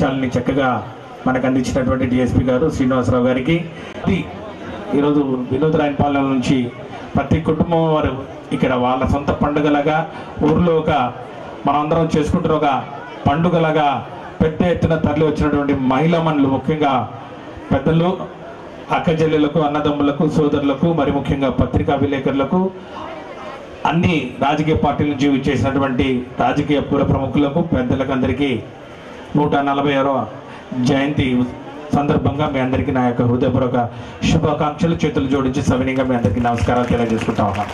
విషయాల్ని చక్కగా మనకు అందించినటువంటి డిఎస్పి గారు శ్రీనివాసరావు గారికి ఇది ఈరోజు వినోద్ రాయనపాలెం నుంచి ప్రతి కుటుంబం వారు ఇక్కడ వాళ్ళ సొంత పండుగలాగా ఊర్లో ఒక మనందరం చేసుకుంటున్న ఒక పండుగలాగా పెద్ద ఎత్తున తరలి వచ్చినటువంటి మహిళా మనులు ముఖ్యంగా పెద్దలు అక్క చెల్లెలకు అన్నదమ్ములకు సోదరులకు మరి ముఖ్యంగా పత్రికా విలేకరులకు అన్ని రాజకీయ పార్టీల నుంచి చేసినటువంటి రాజకీయ పుర ప్రముఖులకు పెద్దలకు అందరికీ నూట నలభై ఆరవ జయంతి సందర్భంగా మీ అందరికీ నా యొక్క హృదయపూర్వక శుభాకాంక్షలు చేతులు జోడించి సవినీయంగా మీ అందరికీ నమస్కారాలు తెలియజేసుకుంటా ఉన్నాను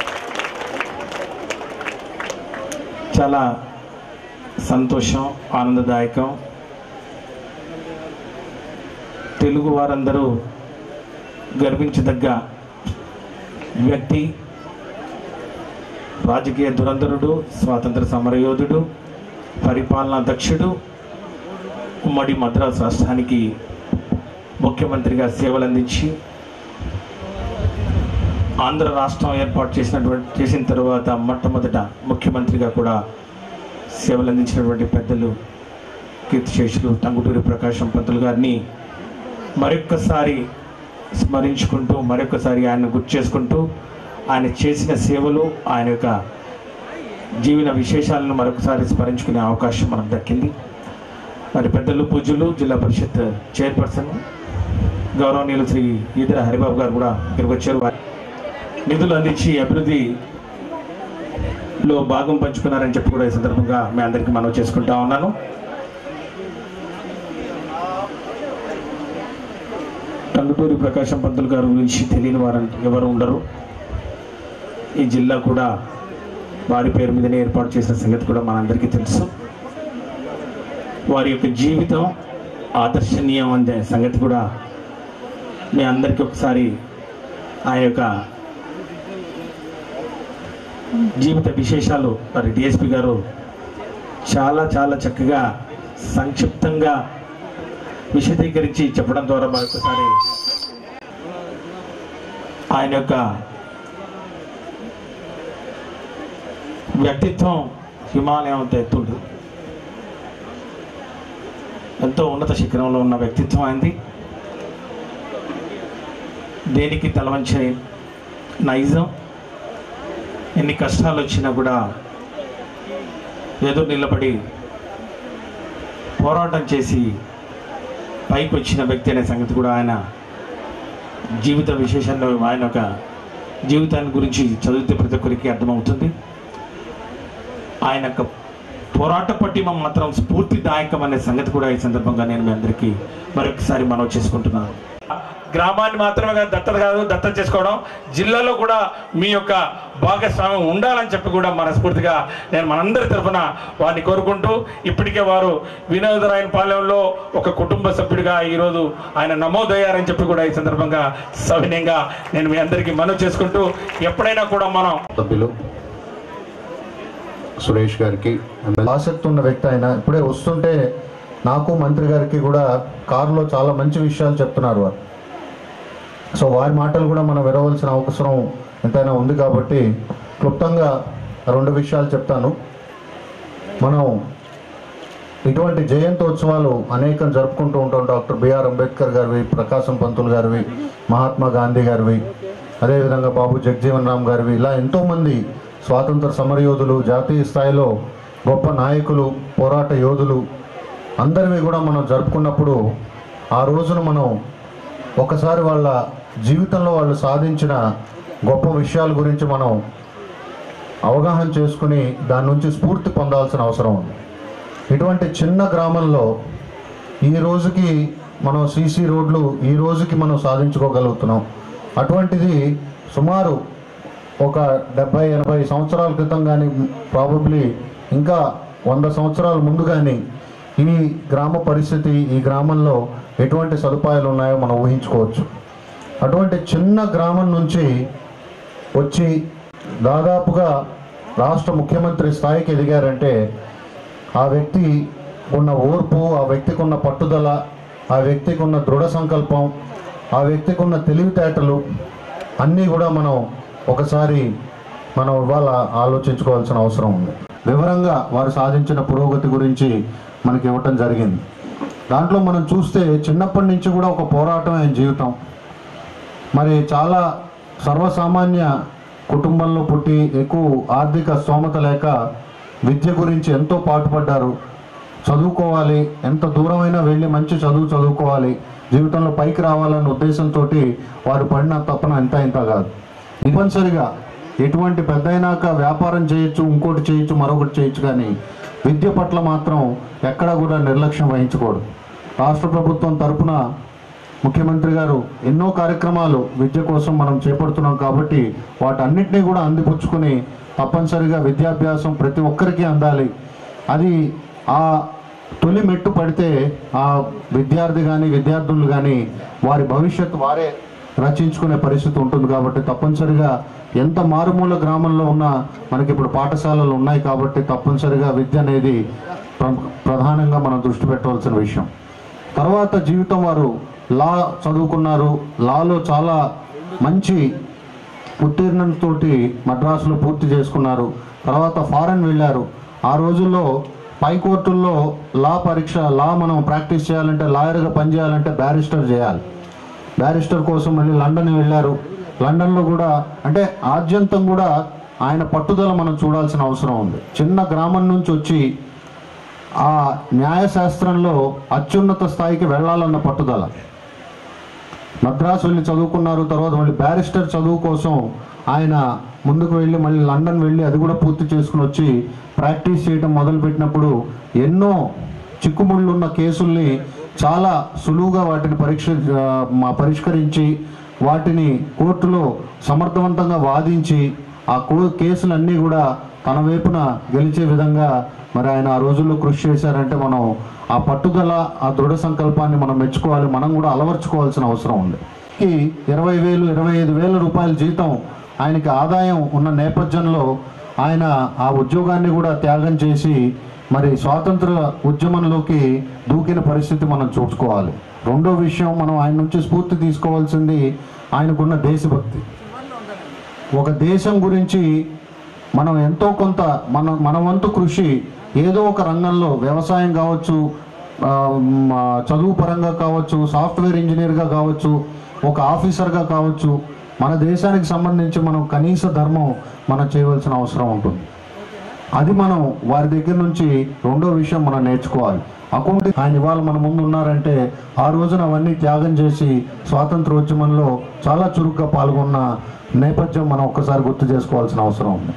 చాలా సంతోషం ఆనందదాయకం తెలుగు వారందరూ గర్వించదగ్గ వ్యక్తి రాజకీయ దురంధరుడు స్వాతంత్ర సమరయోధుడు పరిపాలనా దక్షుడు ఉమ్మడి మద్రాసు రాష్ట్రానికి ముఖ్యమంత్రిగా సేవలు అందించి ఆంధ్ర రాష్ట్రం ఏర్పాటు చేసినటువంటి చేసిన తర్వాత మొట్టమొదట ముఖ్యమంత్రిగా కూడా సేవలు అందించినటువంటి పెద్దలు కీర్తిశేషులు టంగుటూరి ప్రకాశం పంతులు గారిని మరొక్కసారి స్మరించుకుంటూ మరొకసారి ఆయన గుర్తు చేసుకుంటూ ఆయన చేసిన సేవలు ఆయన యొక్క జీవన విశేషాలను మరొకసారి స్మరించుకునే అవకాశం మనకు దక్కింది మరి పెద్దలు పూజలు జిల్లా పరిషత్ చైర్పర్సన్ గౌరవనీయులు శ్రీ ఈదర హరిబాబు గారు కూడా ఇక్కడికి వచ్చారు వారి నిధులు అందించి అభివృద్ధిలో భాగం పంచుకున్నారని చెప్పి కూడా ఈ సందర్భంగా మీ అందరికీ మనవి చేసుకుంటా ఉన్నాను టంగుటూరి ప్రకాశం పంతులు గారి గురించి తెలియని వారు ఎవరు ఉండరు ఈ జిల్లా కూడా వారి పేరు మీదనే ఏర్పాటు చేసిన సంగతి కూడా మనందరికీ తెలుసు వారి యొక్క జీవితం ఆదర్శనీయం అనే సంగతి కూడా మీ అందరికీ ఒకసారి ఆ యొక్క జీవిత విశేషాలు మరి డిఎస్పి గారు చాలా చాలా చక్కగా సంక్షిప్తంగా విశదీకరించి చెప్పడం ద్వారా మరొకసారి ఆయన యొక్క వ్యక్తిత్వం హిమాలయం అంత ఎత్తుడు ఎంతో ఉన్నత శిఖరంలో ఉన్న వ్యక్తిత్వం ఆయనది దేనికి తలవంచని నైజం ఎన్ని కష్టాలు వచ్చినా కూడా ఎదురు నిలబడి పోరాటం చేసి పైకి వచ్చిన వ్యక్తి అనే సంగతి కూడా ఆయన జీవిత విశేషంలో ఆయన ఒక జీవితాన్ని గురించి చదివితే ప్రతి ఒక్కరికి అర్థమవుతుంది ఆయన యొక్క పోరాట పట్టిమ మాత్రం స్ఫూర్తిదాయకం అనే సంగతి కూడా ఈ సందర్భంగా నేను మీ అందరికీ మరొకసారి మనవి చేసుకుంటున్నాను గ్రామాన్ని మాత్రమే కాదు దత్తత కాదు దత్తత చేసుకోవడం జిల్లాలో కూడా మీ యొక్క భాగస్వామ్యం ఉండాలని చెప్పి కూడా మనస్ఫూర్తిగా నేను మనందరి తరఫున వారిని కోరుకుంటూ ఇప్పటికే వారు వినోదరాయన పాలెంలో ఒక కుటుంబ సభ్యుడిగా ఈరోజు ఆయన నమోదయ్యారని చెప్పి కూడా ఈ సందర్భంగా సవినయంగా నేను మీ అందరికీ మనవి చేసుకుంటూ ఎప్పుడైనా కూడా మనం సభ్యులు సురేష్ గారికి ఆసక్తి ఉన్న వ్యక్తి ఆయన ఇప్పుడే వస్తుంటే నాకు మంత్రి గారికి కూడా కారులో చాలా మంచి విషయాలు చెప్తున్నారు వారు సో వారి మాటలు కూడా మనం వినవలసిన అవసరం ఎంతైనా ఉంది కాబట్టి క్లుప్తంగా రెండు విషయాలు చెప్తాను మనం ఇటువంటి జయంతోత్సవాలు అనేకం జరుపుకుంటూ ఉంటాం డాక్టర్ బిఆర్ అంబేద్కర్ గారివి ప్రకాశం పంతులు గారివి మహాత్మా గాంధీ గారివి అదేవిధంగా బాబు జగజీవన్ రామ్ గారివి ఇలా ఎంతోమంది స్వాతంత్ర సమరయోధులు జాతీయ స్థాయిలో గొప్ప నాయకులు పోరాట యోధులు అందరివి కూడా మనం జరుపుకున్నప్పుడు ఆ రోజున మనం ఒకసారి వాళ్ళ జీవితంలో వాళ్ళు సాధించిన గొప్ప విషయాల గురించి మనం అవగాహన చేసుకుని దాని నుంచి స్ఫూర్తి పొందాల్సిన అవసరం ఉంది ఇటువంటి చిన్న గ్రామంలో ఈ రోజుకి మనం సీసీ రోడ్లు ఈ రోజుకి మనం సాధించుకోగలుగుతున్నాం అటువంటిది సుమారు ఒక డెబ్బై ఎనభై సంవత్సరాల క్రితం కానీ ప్రాబబ్లీ ఇంకా వంద సంవత్సరాల ముందు కానీ ఈ గ్రామ పరిస్థితి ఈ గ్రామంలో ఎటువంటి సదుపాయాలు ఉన్నాయో మనం ఊహించుకోవచ్చు అటువంటి చిన్న గ్రామం నుంచి వచ్చి దాదాపుగా రాష్ట్ర ముఖ్యమంత్రి స్థాయికి ఎదిగారంటే ఆ వ్యక్తి ఉన్న ఓర్పు ఆ వ్యక్తికి ఉన్న పట్టుదల ఆ వ్యక్తికి ఉన్న దృఢ సంకల్పం ఆ వ్యక్తికి ఉన్న తెలివితేటలు అన్నీ కూడా మనం ఒకసారి మనం ఇవాళ ఆలోచించుకోవాల్సిన అవసరం ఉంది వివరంగా వారు సాధించిన పురోగతి గురించి మనకి ఇవ్వటం జరిగింది దాంట్లో మనం చూస్తే చిన్నప్పటి నుంచి కూడా ఒక పోరాటం ఆయన జీవితం మరి చాలా సర్వసామాన్య కుటుంబంలో పుట్టి ఎక్కువ ఆర్థిక స్తోమత లేక విద్య గురించి ఎంతో పాటుపడ్డారు చదువుకోవాలి ఎంత దూరమైనా వెళ్ళి మంచి చదువు చదువుకోవాలి జీవితంలో పైకి రావాలన్న ఉద్దేశంతో వారు పడిన తపన ఎంత ఇంత కాదు తప్పనిసరిగా ఎటువంటి పెద్ద అయినాక వ్యాపారం చేయొచ్చు ఇంకోటి చేయొచ్చు మరొకటి చేయొచ్చు కానీ విద్య పట్ల మాత్రం ఎక్కడా కూడా నిర్లక్ష్యం వహించకూడదు రాష్ట్ర ప్రభుత్వం తరపున ముఖ్యమంత్రి గారు ఎన్నో కార్యక్రమాలు విద్య కోసం మనం చేపడుతున్నాం కాబట్టి వాటన్నిటినీ కూడా అందిపుచ్చుకొని తప్పనిసరిగా విద్యాభ్యాసం ప్రతి ఒక్కరికి అందాలి అది ఆ తొలి మెట్టు పడితే ఆ విద్యార్థి కానీ విద్యార్థులు కానీ వారి భవిష్యత్తు వారే రచించుకునే పరిస్థితి ఉంటుంది కాబట్టి తప్పనిసరిగా ఎంత మారుమూల గ్రామంలో ఉన్నా మనకి ఇప్పుడు పాఠశాలలు ఉన్నాయి కాబట్టి తప్పనిసరిగా విద్య అనేది ప్ర- ప్రధానంగా మనం దృష్టి పెట్టవలసిన విషయం తర్వాత జీవితం వారు లా చదువుకున్నారు లాలో చాలా మంచి ఉత్తీర్ణతోటి మద్రాసులో పూర్తి చేసుకున్నారు తర్వాత ఫారెన్ వెళ్ళారు ఆ రోజుల్లో పై కోర్టుల్లో లా పరీక్ష లా మనం ప్రాక్టీస్ చేయాలంటే లాయర్గా పనిచేయాలంటే బ్యారిస్టర్ చేయాలి బ్యారిస్టర్ కోసం మళ్ళీ లండన్ వెళ్ళారు లండన్లో కూడా అంటే ఆద్యంతం కూడా ఆయన పట్టుదల మనం చూడాల్సిన అవసరం ఉంది చిన్న గ్రామం నుంచి వచ్చి ఆ న్యాయశాస్త్రంలో అత్యున్నత స్థాయికి వెళ్ళాలన్న పట్టుదల మద్రాసు వెళ్ళి చదువుకున్నారు తర్వాత మళ్ళీ బ్యారిస్టర్ చదువు కోసం ఆయన ముందుకు వెళ్ళి మళ్ళీ లండన్ వెళ్ళి అది కూడా పూర్తి చేసుకుని వచ్చి ప్రాక్టీస్ చేయడం మొదలుపెట్టినప్పుడు ఎన్నో చిక్కుముళ్ళు ఉన్న కేసుల్ని చాలా సులువుగా వాటిని పరీక్ష ఆ, మా పరిష్కరించి వాటిని కోర్టులో సమర్థవంతంగా వాదించి ఆ కో కేసులన్నీ కూడా తన వైపున గెలిచే విధంగా మరి ఆయన ఆ రోజుల్లో కృషి చేశారంటే మనం ఆ పట్టుదల ఆ దృఢ సంకల్పాన్ని మనం మెచ్చుకోవాలి మనం కూడా అలవర్చుకోవాల్సిన అవసరం ఉంది ఈ ఇరవై వేలు ఇరవై ఐదు వేల రూపాయల జీతం ఆయనకి ఆదాయం ఉన్న నేపథ్యంలో ఆయన ఆ ఉద్యోగాన్ని కూడా త్యాగం చేసి మరి స్వాతంత్ర ఉద్యమంలోకి దూకిన పరిస్థితి మనం చూసుకోవాలి రెండో విషయం మనం ఆయన నుంచి స్ఫూర్తి తీసుకోవాల్సింది ఆయనకున్న దేశభక్తి ఒక దేశం గురించి మనం ఎంతో కొంత మన మన వంతు కృషి ఏదో ఒక రంగంలో వ్యవసాయం కావచ్చు ఆ, మ, చదువు పరంగా కావచ్చు సాఫ్ట్వేర్ ఇంజనీర్గా కావచ్చు ఒక ఆఫీసర్గా కావచ్చు మన దేశానికి సంబంధించి మనం కనీస ధర్మం మనం చేయవలసిన అవసరం ఉంటుంది అది మనం వారి దగ్గర నుంచి రెండో విషయం మనం నేర్చుకోవాలి అకౌంట్ ఆయన ఇవాళ మన ముందు ఉన్నారంటే ఆ రోజున అవన్నీ త్యాగం చేసి స్వాతంత్రోద్యమంలో చాలా చురుగ్గా పాల్గొన్న నేపథ్యం మనం ఒక్కసారి గుర్తు చేసుకోవాల్సిన అవసరం ఉంది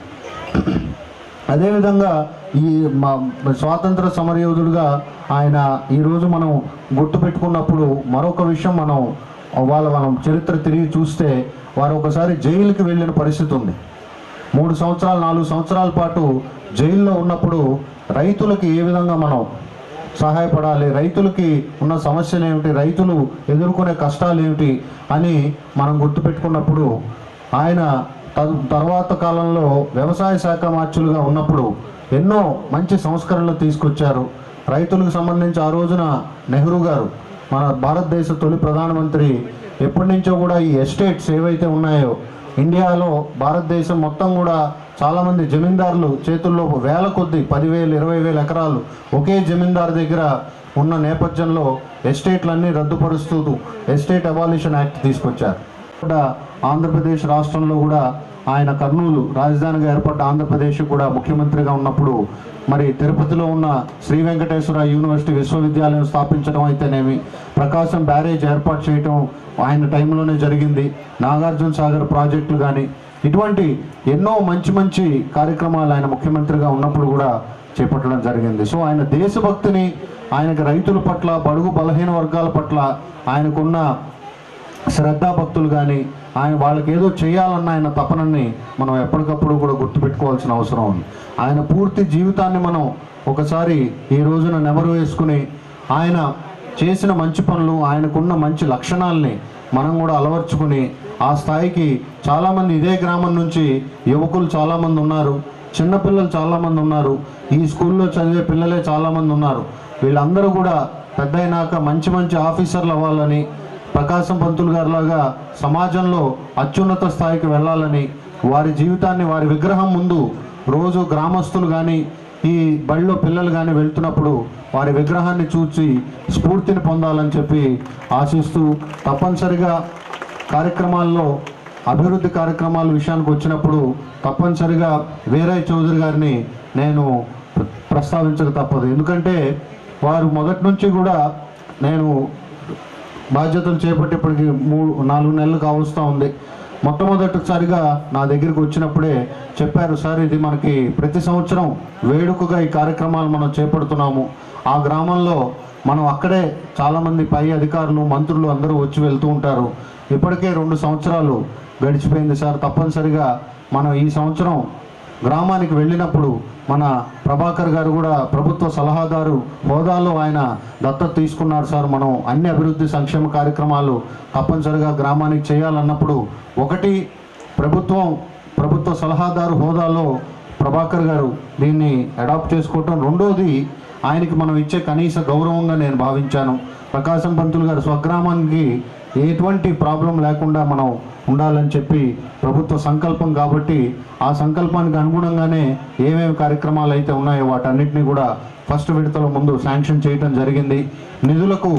అదేవిధంగా ఈ మా స్వాతంత్ర సమరయోధుడుగా ఆయన ఈరోజు మనం గుర్తు పెట్టుకున్నప్పుడు మరొక విషయం మనం వాళ్ళ మనం చరిత్ర తిరిగి చూస్తే వారు ఒకసారి జైలుకి వెళ్ళిన పరిస్థితి ఉంది మూడు సంవత్సరాలు నాలుగు సంవత్సరాల పాటు జైల్లో ఉన్నప్పుడు రైతులకి ఏ విధంగా మనం సహాయపడాలి రైతులకి ఉన్న సమస్యలు ఏమిటి రైతులు ఎదుర్కొనే కష్టాలు ఏమిటి అని మనం గుర్తుపెట్టుకున్నప్పుడు ఆయన తర్- తర్వాత కాలంలో వ్యవసాయ శాఖ మార్చులుగా ఉన్నప్పుడు ఎన్నో మంచి సంస్కరణలు తీసుకొచ్చారు రైతులకు సంబంధించి ఆ రోజున నెహ్రూ గారు మన భారతదేశ తొలి ప్రధానమంత్రి ఎప్పటి నుంచో కూడా ఈ ఎస్టేట్స్ ఏవైతే ఉన్నాయో ఇండియాలో భారతదేశం మొత్తం కూడా చాలామంది జమీందారులు చేతుల్లో వేల కొద్ది పదివేలు ఇరవై వేల ఎకరాలు ఒకే జమీందారు దగ్గర ఉన్న నేపథ్యంలో ఎస్టేట్లన్నీ రద్దుపరుస్తూ ఎస్టేట్ అబాలిషన్ యాక్ట్ తీసుకొచ్చారు కూడా ఆంధ్రప్రదేశ్ రాష్ట్రంలో కూడా ఆయన కర్నూలు రాజధానిగా ఏర్పడ్డ ఆంధ్రప్రదేశ్ కూడా ముఖ్యమంత్రిగా ఉన్నప్పుడు మరి తిరుపతిలో ఉన్న శ్రీ వెంకటేశ్వర యూనివర్సిటీ విశ్వవిద్యాలయం స్థాపించడం అయితేనేమి ప్రకాశం బ్యారేజ్ ఏర్పాటు చేయడం ఆయన టైంలోనే జరిగింది నాగార్జున సాగర్ ప్రాజెక్టులు కానీ ఇటువంటి ఎన్నో మంచి మంచి కార్యక్రమాలు ఆయన ముఖ్యమంత్రిగా ఉన్నప్పుడు కూడా చేపట్టడం జరిగింది సో ఆయన దేశభక్తిని ఆయనకు రైతుల పట్ల బడుగు బలహీన వర్గాల పట్ల ఆయనకున్న శ్రద్ధాభక్తులు కానీ ఆయన వాళ్ళకి ఏదో చేయాలన్న ఆయన తపనని మనం ఎప్పటికప్పుడు కూడా గుర్తుపెట్టుకోవాల్సిన అవసరం ఉంది ఆయన పూర్తి జీవితాన్ని మనం ఒకసారి ఈ రోజున నెమరు వేసుకుని ఆయన చేసిన మంచి పనులు ఆయనకున్న మంచి లక్షణాలని మనం కూడా అలవర్చుకుని ఆ స్థాయికి చాలామంది ఇదే గ్రామం నుంచి యువకులు చాలామంది ఉన్నారు చిన్నపిల్లలు చాలామంది ఉన్నారు ఈ స్కూల్లో చదివే పిల్లలే చాలామంది ఉన్నారు వీళ్ళందరూ కూడా పెద్ద అయినాక మంచి మంచి ఆఫీసర్లు అవ్వాలని ప్రకాశం పంతులు గారిలాగా సమాజంలో అత్యున్నత స్థాయికి వెళ్ళాలని వారి జీవితాన్ని వారి విగ్రహం ముందు రోజు గ్రామస్తులు కానీ ఈ బడిలో పిల్లలు కానీ వెళ్తున్నప్పుడు వారి విగ్రహాన్ని చూసి స్ఫూర్తిని పొందాలని చెప్పి ఆశిస్తూ తప్పనిసరిగా కార్యక్రమాల్లో అభివృద్ధి కార్యక్రమాల విషయానికి వచ్చినప్పుడు తప్పనిసరిగా వీరయ్య చౌదరి గారిని నేను ప్ర- ప్రస్తావించక తప్పదు ఎందుకంటే వారు మొదటి నుంచి కూడా నేను బాధ్యతలు చేపట్టి ఇప్పటికి మూడు నాలుగు నెలలు కావస్తూ ఉంది మొట్టమొదటిసారిగా నా దగ్గరికి వచ్చినప్పుడే చెప్పారు సార్ ఇది మనకి ప్రతి సంవత్సరం వేడుకగా ఈ కార్యక్రమాలు మనం చేపడుతున్నాము ఆ గ్రామంలో మనం అక్కడే చాలామంది పై అధికారులు మంత్రులు అందరూ వచ్చి వెళ్తూ ఉంటారు ఇప్పటికే రెండు సంవత్సరాలు గడిచిపోయింది సార్ తప్పనిసరిగా మనం ఈ సంవత్సరం గ్రామానికి వెళ్ళినప్పుడు మన ప్రభాకర్ గారు కూడా ప్రభుత్వ సలహాదారు హోదాలో ఆయన దత్తత తీసుకున్నారు సార్ మనం అన్ని అభివృద్ధి సంక్షేమ కార్యక్రమాలు తప్పనిసరిగా గ్రామానికి చేయాలన్నప్పుడు ఒకటి ప్రభుత్వం ప్రభుత్వ సలహాదారు హోదాలో ప్రభాకర్ గారు దీన్ని అడాప్ట్ చేసుకోవటం రెండోది ఆయనకి మనం ఇచ్చే కనీస గౌరవంగా నేను భావించాను ప్రకాశం పంతులు గారు స్వగ్రామానికి ఎటువంటి ప్రాబ్లం లేకుండా మనం ఉండాలని చెప్పి ప్రభుత్వ సంకల్పం కాబట్టి ఆ సంకల్పానికి అనుగుణంగానే ఏమేమి కార్యక్రమాలు అయితే ఉన్నాయో వాటన్నిటిని కూడా ఫస్ట్ విడతల ముందు శాంక్షన్ చేయడం జరిగింది నిధులకు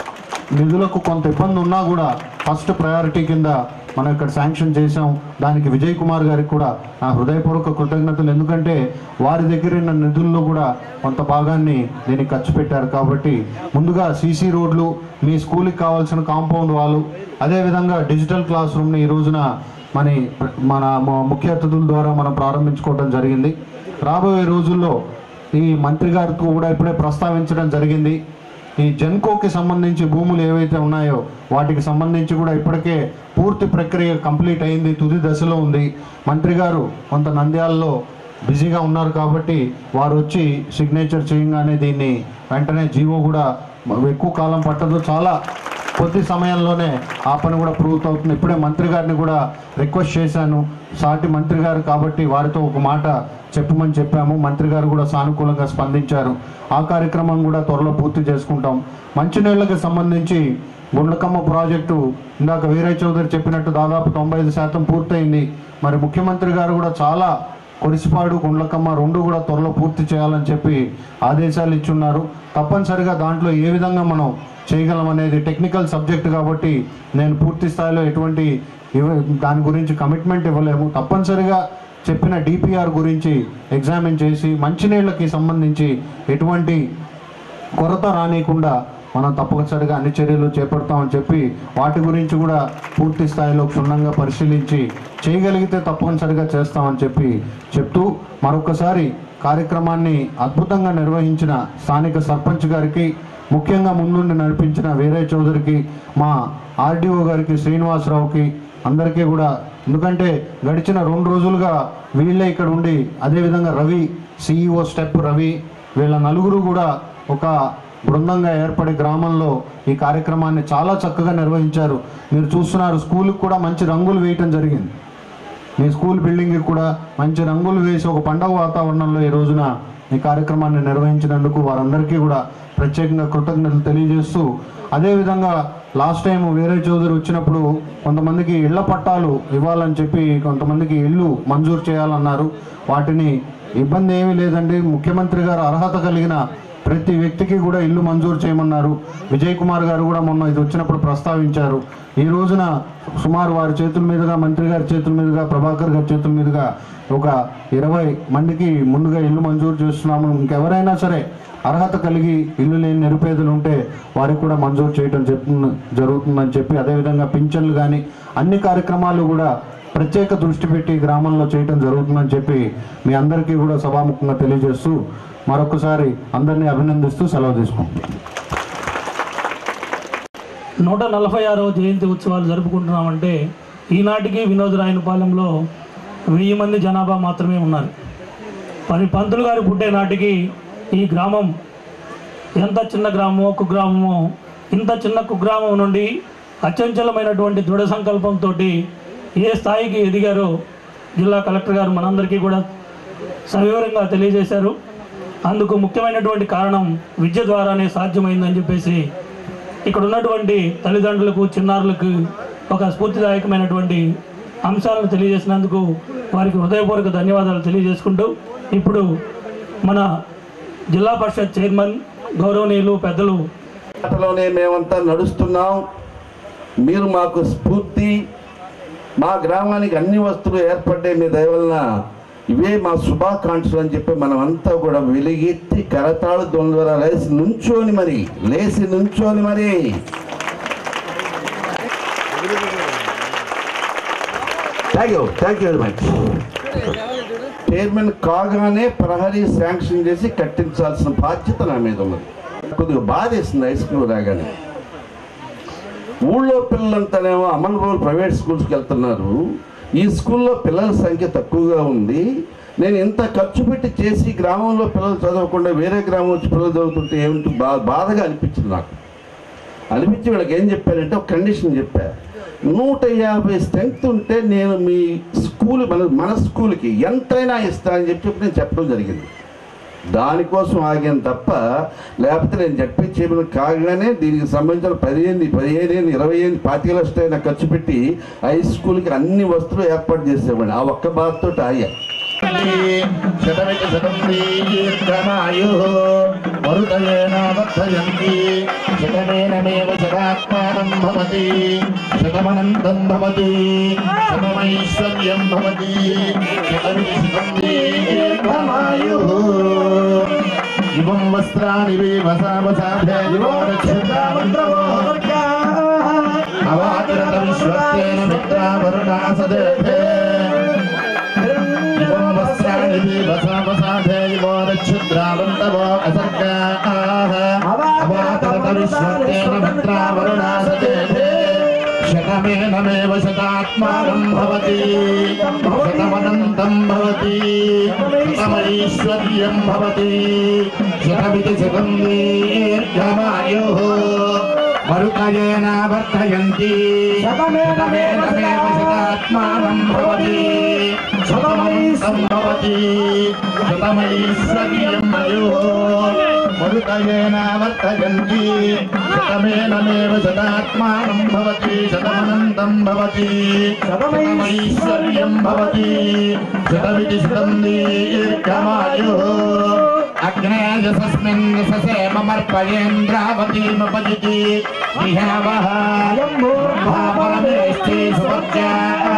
నిధులకు కొంత ఇబ్బంది ఉన్నా కూడా ఫస్ట్ ప్రయారిటీ కింద మనం ఇక్కడ శాంక్షన్ చేసాం దానికి విజయ్ కుమార్ గారికి కూడా నా హృదయపూర్వక కృతజ్ఞతలు ఎందుకంటే వారి దగ్గర ఉన్న నిధుల్లో కూడా కొంత భాగాన్ని దీనికి ఖర్చు పెట్టారు కాబట్టి ముందుగా సీసీ రోడ్లు మీ స్కూల్కి కావాల్సిన కాంపౌండ్ వాళ్ళు అదేవిధంగా డిజిటల్ క్లాస్ రూమ్ని ఈ రోజున మన మన ము- ముఖ్య అతిథుల ద్వారా మనం ప్రారంభించుకోవడం జరిగింది రాబోయే రోజుల్లో ఈ మంత్రి గారితో కూడా ఇప్పుడే ప్రస్తావించడం జరిగింది ఈ జెన్కోకి సంబంధించి భూములు ఏవైతే ఉన్నాయో వాటికి సంబంధించి కూడా ఇప్పటికే పూర్తి ప్రక్రియ కంప్లీట్ అయింది తుది దశలో ఉంది మంత్రి గారు కొంత నంద్యాలలో బిజీగా ఉన్నారు కాబట్టి వారు వచ్చి సిగ్నేచర్ చేయగానే దీన్ని వెంటనే జీవో కూడా ఎక్కువ కాలం పట్టదు చాలా కొద్ది సమయంలోనే ఆ పని కూడా ప్రూవ్ అవుతుంది ఇప్పుడే మంత్రి గారిని కూడా రిక్వెస్ట్ చేశాను సాటి మంత్రి గారు కాబట్టి వారితో ఒక మాట చెప్పమని చెప్పాము మంత్రి గారు కూడా సానుకూలంగా స్పందించారు ఆ కార్యక్రమం కూడా త్వరలో పూర్తి చేసుకుంటాం మంచినీళ్ళకి సంబంధించి గుండ్లకమ్మ ప్రాజెక్టు ఇందాక వీరయ్య చౌదరి చెప్పినట్టు దాదాపు తొంభై ఐదు శాతం పూర్తయింది మరి ముఖ్యమంత్రి గారు కూడా చాలా కొరిసిపాడు గుండ్లకమ్మ రెండు కూడా త్వరలో పూర్తి చేయాలని చెప్పి ఆదేశాలు ఇచ్చున్నారు తప్పనిసరిగా దాంట్లో ఏ విధంగా మనం చేయగలం అనేది టెక్నికల్ సబ్జెక్ట్ కాబట్టి నేను పూర్తి స్థాయిలో ఎటువంటి ఇవ- దాని గురించి కమిట్మెంట్ ఇవ్వలేము తప్పనిసరిగా చెప్పిన డిపిఆర్ గురించి ఎగ్జామిన్ చేసి మంచినీళ్ళకి సంబంధించి ఎటువంటి కొరత రానియకుండా మనం తప్పనిసరిగా అన్ని చర్యలు చేపడతామని చెప్పి వాటి గురించి కూడా పూర్తి స్థాయిలో క్షుణ్ణంగా పరిశీలించి చేయగలిగితే తప్పనిసరిగా చేస్తామని చెప్పి చెప్తూ మరొకసారి కార్యక్రమాన్ని అద్భుతంగా నిర్వహించిన స్థానిక సర్పంచ్ గారికి ముఖ్యంగా ముందుండి నడిపించిన వీరయ్య చౌదరికి మా ఆర్డీఓ గారికి శ్రీనివాసరావుకి అందరికీ కూడా ఎందుకంటే గడిచిన రెండు రోజులుగా వీళ్ళే ఇక్కడ ఉండి అదేవిధంగా రవి సిఇఓ స్టెప్ రవి వీళ్ళ నలుగురు కూడా ఒక బృందంగా ఏర్పడి గ్రామంలో ఈ కార్యక్రమాన్ని చాలా చక్కగా నిర్వహించారు మీరు చూస్తున్నారు స్కూల్కి కూడా మంచి రంగులు వేయటం జరిగింది మీ స్కూల్ బిల్డింగ్కి కూడా మంచి రంగులు వేసి ఒక పండగ వాతావరణంలో ఈ రోజున ఈ కార్యక్రమాన్ని నిర్వహించినందుకు వారందరికీ కూడా ప్రత్యేకంగా కృతజ్ఞతలు తెలియజేస్తూ అదేవిధంగా లాస్ట్ టైం వేరే చౌదరి వచ్చినప్పుడు కొంతమందికి ఇళ్ల పట్టాలు ఇవ్వాలని చెప్పి కొంతమందికి ఇల్లు మంజూరు చేయాలన్నారు వాటిని ఇబ్బంది ఏమీ లేదండి ముఖ్యమంత్రి గారు అర్హత కలిగిన ప్రతి వ్యక్తికి కూడా ఇల్లు మంజూరు చేయమన్నారు విజయ్ కుమార్ గారు కూడా మొన్న ఇది వచ్చినప్పుడు ప్రస్తావించారు ఈ రోజున సుమారు వారి చేతుల మీదుగా మంత్రి గారి చేతుల మీదుగా ప్రభాకర్ గారి చేతుల మీదుగా ఒక ఇరవై మందికి ముందుగా ఇల్లు మంజూరు చేస్తున్నాము ఇంకెవరైనా సరే అర్హత కలిగి ఇల్లు లేని నిరుపేదలు ఉంటే వారికి కూడా మంజూరు చేయడం చెప్తున్న జరుగుతుందని చెప్పి అదేవిధంగా పింఛన్లు కానీ అన్ని కార్యక్రమాలు కూడా ప్రత్యేక దృష్టి పెట్టి గ్రామంలో చేయటం జరుగుతుందని చెప్పి మీ అందరికీ కూడా సభాముఖంగా తెలియజేస్తూ మరొకసారి అందరినీ అభినందిస్తూ సెలవు తీసుకుంటాం నూట నలభై ఆరవ జయంతి ఉత్సవాలు జరుపుకుంటున్నామంటే ఈనాటికి వినోదరాయనపాలెంలో వెయ్యి మంది జనాభా మాత్రమే ఉన్నారు మరి పంతులు గారు పుట్టే నాటికి ఈ గ్రామం ఎంత చిన్న గ్రామమో కుగ్రామమో ఇంత చిన్న కుగ్రామం నుండి అచంచలమైనటువంటి దృఢ సంకల్పంతో ఏ స్థాయికి ఎదిగారో జిల్లా కలెక్టర్ గారు మనందరికీ కూడా సవివరంగా తెలియజేశారు అందుకు ముఖ్యమైనటువంటి కారణం విద్య ద్వారానే సాధ్యమైందని చెప్పేసి ఇక్కడ ఉన్నటువంటి తల్లిదండ్రులకు చిన్నారులకు ఒక స్ఫూర్తిదాయకమైనటువంటి అంశాలను తెలియజేసినందుకు వారికి హృదయపూర్వక ధన్యవాదాలు తెలియజేసుకుంటూ ఇప్పుడు మన జిల్లా పరిషత్ చైర్మన్ గౌరవనీయులు పెద్దలు బాటలోనే మేమంతా నడుస్తున్నాం మీరు మాకు స్ఫూర్తి మా గ్రామానికి అన్ని వస్తువులు ఏర్పడ్డాయి మీ దయ వలన ఇవే మా శుభాకాంక్షలు అని చెప్పి మనమంతా కూడా వెలిగెత్తి కరతాళ ధ్వని ద్వారా లేచి నుంచోని మరి లేచి నుంచోని మరి thank you thank you very much chairman కాగానే ప్రహరీ శాంక్షన్ చేసి కట్టించాల్సిన బాధ్యత నా మీద ఉన్నది కొద్దిగా బాధేస్తుంది హై స్కూల్ రాగానే ఊళ్ళో పిల్లలంతానేమో అమన్బోల్ ప్రైవేట్ స్కూల్స్కి వెళ్తున్నారు ఈ స్కూల్లో పిల్లల సంఖ్య తక్కువగా ఉంది నేను ఇంత ఖర్చు పెట్టి చేసి గ్రామంలో పిల్లలు చదవకుండా వేరే గ్రామం వచ్చి పిల్లలు చదువుతుంటే ఏమిటి బా బాధగా అనిపించింది నాకు అనిపించి వీళ్ళకి ఏం చెప్పారంటే ఒక కండిషన్ చెప్పా నూట యాభై స్ట్రెంగ్త్ ఉంటే నేను మీ స్కూల్ మన మన స్కూల్కి ఎంతైనా ఇస్తానని చెప్పి నేను చెప్పడం జరిగింది దానికోసం ఆగాను తప్ప లేకపోతే నేను జడ్పీ చైర్మన్ కాగానే దీనికి సంబంధించిన పదిహేను పదిహేను ఏళ్ళు ఇరవై ఏళ్ళు పాతిక లక్షలైనా ఖర్చు పెట్టి హై స్కూల్కి అన్ని వస్తువులు ఏర్పాటు చేసేవాడిని ఆ ఒక్క బాధతో ఆగా శతమితి శతం దీర్ఘమాయు మరుదయేనావర్ధయంతి శతమేనమేవ శతాత్మానం భవతి శతమనంతం భవతి శతమైశ్వర్యం భవతి శతమితి శతం దీర్ఘమాయు ఇవం వస్త్రాణి వసావసాభే అవాతిరత విశ్వత్యేన మిత్రావరుణా సదేభే ఇవం వస్త్రాణి వసావసాభే ఇవో నక్షత్రావంతవో అసర్గాః అవాతరత విశ్వత్యేన మిత్రావరుణా సదేభే శతమేనమేవ శతాత్మానం భవతి శతమనంతం భవతి శతమైశ్వర్యం భవతి శతమితి శతం దీర్ఘమాయుః మరుతయేన వర్ధయంతి శతమేనమేవ శతాత్మానం భవతి శతమనంతం భవతి శతమైశ్వర్యం మయుః మరుతయేన వర్ధయంతి శతమేనమేవ శతాత్మానం భవతి శతమనంతం భవతి శతమైశ్వర్యం భవతి శతమితి శతం దీర్ఘమాయుః అగ్నేయసస్మిన్ యశసే మమర్పయేంద్రావతీముపజితి విహావః భావరమేష్టి సువర్జా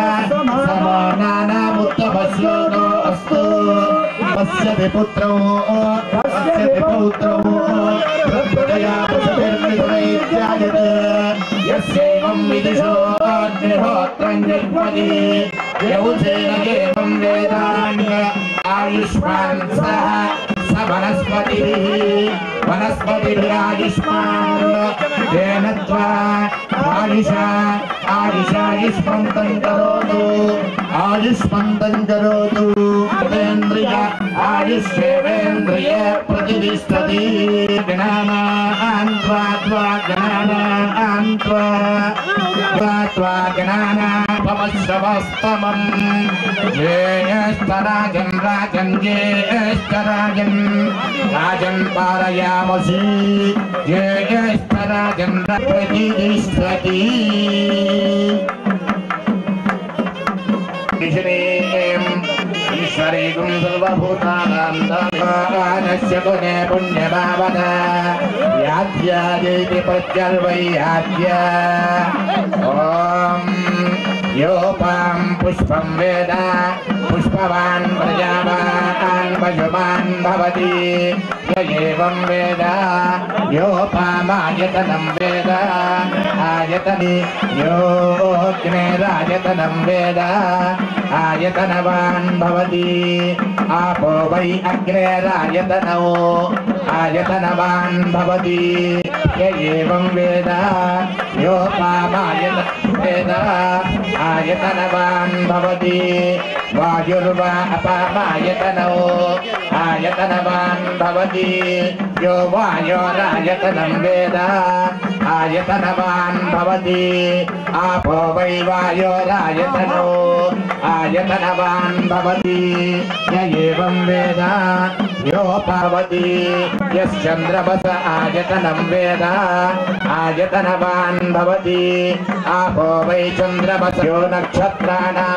సమానానాముత్తమశ్లోకో అస్తు పశ్యతి పుత్రో పశ్యతి పౌత్రో ప్రకృతయా పశుభిర్నిర్వైద్యాయతే యస్యైవం విదిశో అగ్నిహోత్రం జగ్మది యౌచేన ఏవం వేదాన్య ఆయుష్మాన్ సహ స వనస్పతిభిः వనస్పతిభిరాయుష్మాన్ తేన త్వా ఆయుష ఆయుషాయుష్మంతం కరోతు ఆయుష్మంతం కరోతు తేంద్రియ ఆయుష్యేవేంద్రియ ప్రతిష్టతి గణానాన్ త్వా త్వా గణానాన్ త్వా త్వా త్వా గణానా భవశ్రవస్తమం జ్యేష్ఠరాజన్ రాజన్ జ్యేష్ఠరాజన్ రాజన్ పారయామసి జ్యేష్ఠరాజన్ ప్రతిష్టతి ఈశ్వరీగుం సర్వభూతానాం దానస్య గుణే పుణ్యభావన యాధ్యాదేతి ప్రత్యర్వై యాధ్య ఓం యోపాం పుష్పం వేద పుష్పవాన్ ప్రజావాన్ పశుమాన్ భవతి య ఏవం వేద యోపామాయతనం వేద ఆయతని యోగ్నేరాయతనం వేద ఆయతనవాన్ భవతి आपो वै अग्रेरायतनौ आयतनवान् भवति य एवं वेद योपामायत वेद आयतनवान् भवति वायुर्वा अपामायतनौ आयतनवान् भवति यो वायोरायतनं वेद आयतनवान् भवति आपो वै वायोरायतनौ आयतनवान् भवति य एवं वेद योपावति यश्चन्द्रमस आयतनं वेद आयतनवान् भवति आपो वै चन्द्रमस यो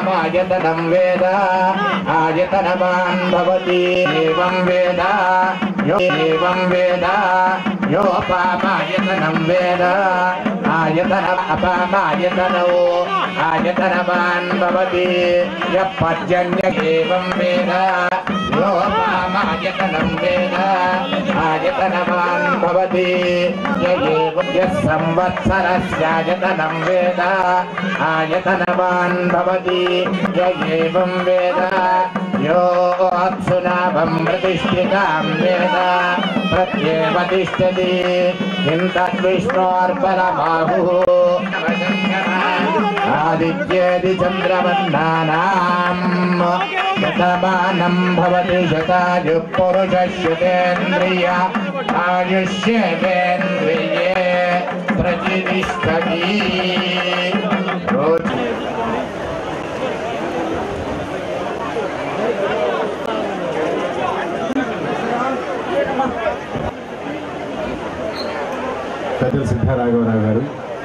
नक्षत्राणामायतनं वेद आयतनवान् भवति एवं वेद यो एवं वेद योपामायतनं वेद आयतन अपामायतनौ आयतनवान् भवति यः पर्जन्य एवं वेद योपामायतनं वेद आयतनवान् भवति य एव यः संवत्सरस्यायतनं वेद आयतनवान् भवति य एवं वेद यो अप्सुनाभं प्रतिष्ठितां वेद प्रत्येव तिष्ठति किं तद्विष्णोर्बलबाहुः आदित्येदि चन्द्रवन्नानाम् शतमानं भवति शतायुः पुरुषश्रुतेन्द्रिय आयुष्येन्द्रिये प्रतिष्ठति रोच పెద్దలు సిద్ధారాఘవరావు గారు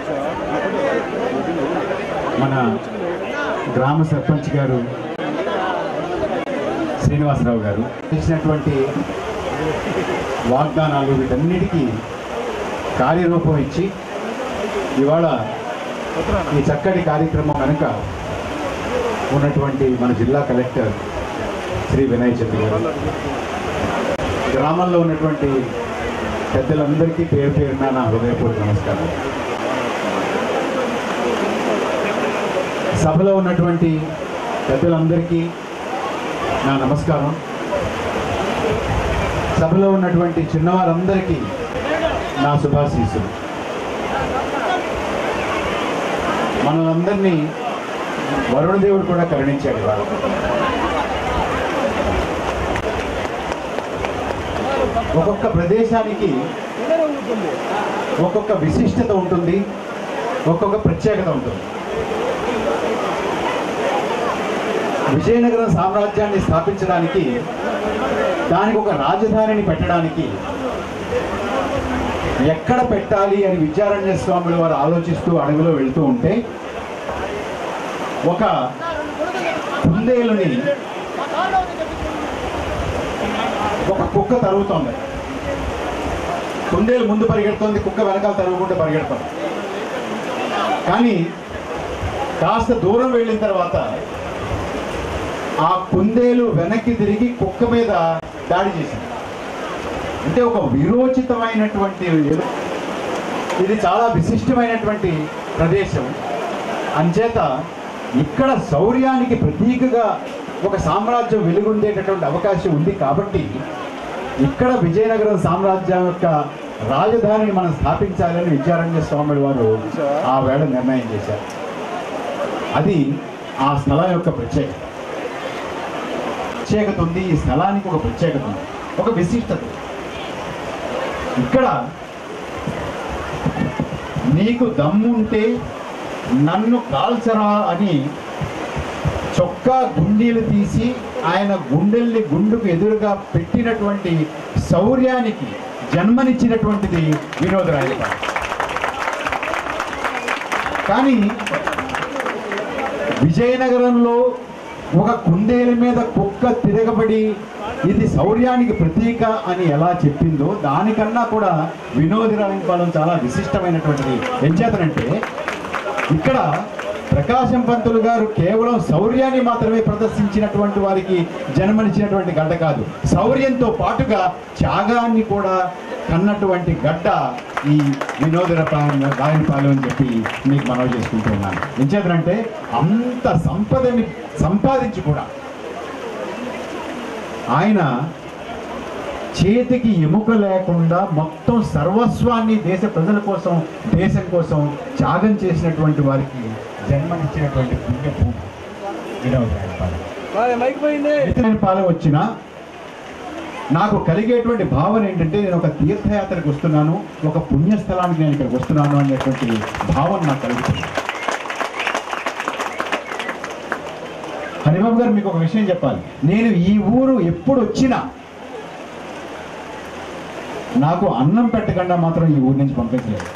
మన గ్రామ సర్పంచ్ గారు శ్రీనివాసరావు గారు ఇచ్చినటువంటి వాగ్దానాలు వీటన్నిటికీ కార్యరూపం ఇచ్చి ఇవాళ ఈ చక్కటి కార్యక్రమం వెనుక ఉన్నటువంటి మన జిల్లా కలెక్టర్ శ్రీ వినయ్ చంద్ర గారు గ్రామంలో ఉన్నటువంటి పెద్దలందరికీ పేరు పేరున నా హృదయపూర్వక నమస్కారం సభలో ఉన్నటువంటి పెద్దలందరికీ నా నమస్కారం సభలో ఉన్నటువంటి చిన్నవారందరికీ నా శుభాశీస్సులు మనలందరినీ వరుణదేవుడు కూడా కరుణించాడు ఇవాళ ఒక్కొక్క ప్రదేశానికి ఒక్కొక్క విశిష్టత ఉంటుంది ఒక్కొక్క ప్రత్యేకత ఉంటుంది విజయనగరం సామ్రాజ్యాన్ని స్థాపించడానికి దానికి ఒక రాజధానిని పెట్టడానికి ఎక్కడ పెట్టాలి అని విద్యారణ్య స్వాములు వారు ఆలోచిస్తూ అడుగులో వెళ్తూ ఉంటే ఒక కుందేలుని ఒక కుక్క తరుగుతోంది కుందేలు ముందు పరిగెడుతోంది కుక్క వెనకాల తరుగుకుంటూ పరిగెడుతోంది కానీ కాస్త దూరం వెళ్ళిన తర్వాత ఆ కుందేలు వెనక్కి తిరిగి కుక్క మీద దాడి చేసింది అంటే ఒక విరోచితమైనటువంటి ఇది చాలా విశిష్టమైనటువంటి ప్రదేశం అంచేత ఇక్కడ శౌర్యానికి ప్రతీకగా ఒక సామ్రాజ్యం వెలుగొందేటటువంటి అవకాశం ఉంది కాబట్టి ఇక్కడ విజయనగరం సామ్రాజ్యం యొక్క రాజధానిని మనం స్థాపించాలని విద్యారణ్య స్వామి వారు ఆ వేళ నిర్ణయం చేశారు అది ఆ స్థలం యొక్క ప్రత్యేకత ప్రత్యేకత ఉంది ఈ స్థలానికి ఒక ప్రత్యేకత ఉంది ఒక విశిష్టత ఇక్కడ నీకు దమ్ముంటే నన్ను కాల్చరా అని చొక్కా గుండీలు తీసి ఆయన గుండెల్ని గుండుకు ఎదురుగా పెట్టినటువంటి శౌర్యానికి జన్మనిచ్చినటువంటిది వినోదరాయ కానీ విజయనగరంలో ఒక కుందేలు మీద కుక్క తిరగబడి ఇది శౌర్యానికి ప్రతీక అని ఎలా చెప్పిందో దానికన్నా కూడా వినోదరాయపాలెం చాలా విశిష్టమైనటువంటిది ఎంచేతనంటే ఇక్కడ ప్రకాశం పంతులు గారు కేవలం శౌర్యాన్ని మాత్రమే ప్రదర్శించినటువంటి వారికి జన్మనిచ్చినటువంటి గడ్డ కాదు శౌర్యంతో పాటుగా త్యాగాన్ని కూడా కన్నటువంటి గడ్డ ఈ వినోదర రాయనపాలెం అని చెప్పి మీకు మనవి చేసుకుంటున్నాను ఎంచేతనంటే అంత సంపదని సంపాదించి కూడా ఆయన చేతికి ఎముక లేకుండా మొత్తం సర్వస్వాన్ని దేశ ప్రజల కోసం దేశం కోసం త్యాగం చేసినటువంటి వారికి జన్మనిచ్చినటువంటి పుణ్యభూమి వినోదరాయపాలెం పాలెం వచ్చిన నాకు కలిగేటువంటి భావన ఏంటంటే నేను ఒక తీర్థయాత్రకు వస్తున్నాను ఒక పుణ్యస్థలానికి నేను ఇక్కడికి వస్తున్నాను అనేటువంటి భావన నాకు కలుగుతుంది హరిబాబు గారు మీకు ఒక విషయం చెప్పాలి నేను ఈ ఊరు ఎప్పుడు వచ్చినా నాకు అన్నం పెట్టకుండా మాత్రం ఈ ఊరి నుంచి పంపించలేదు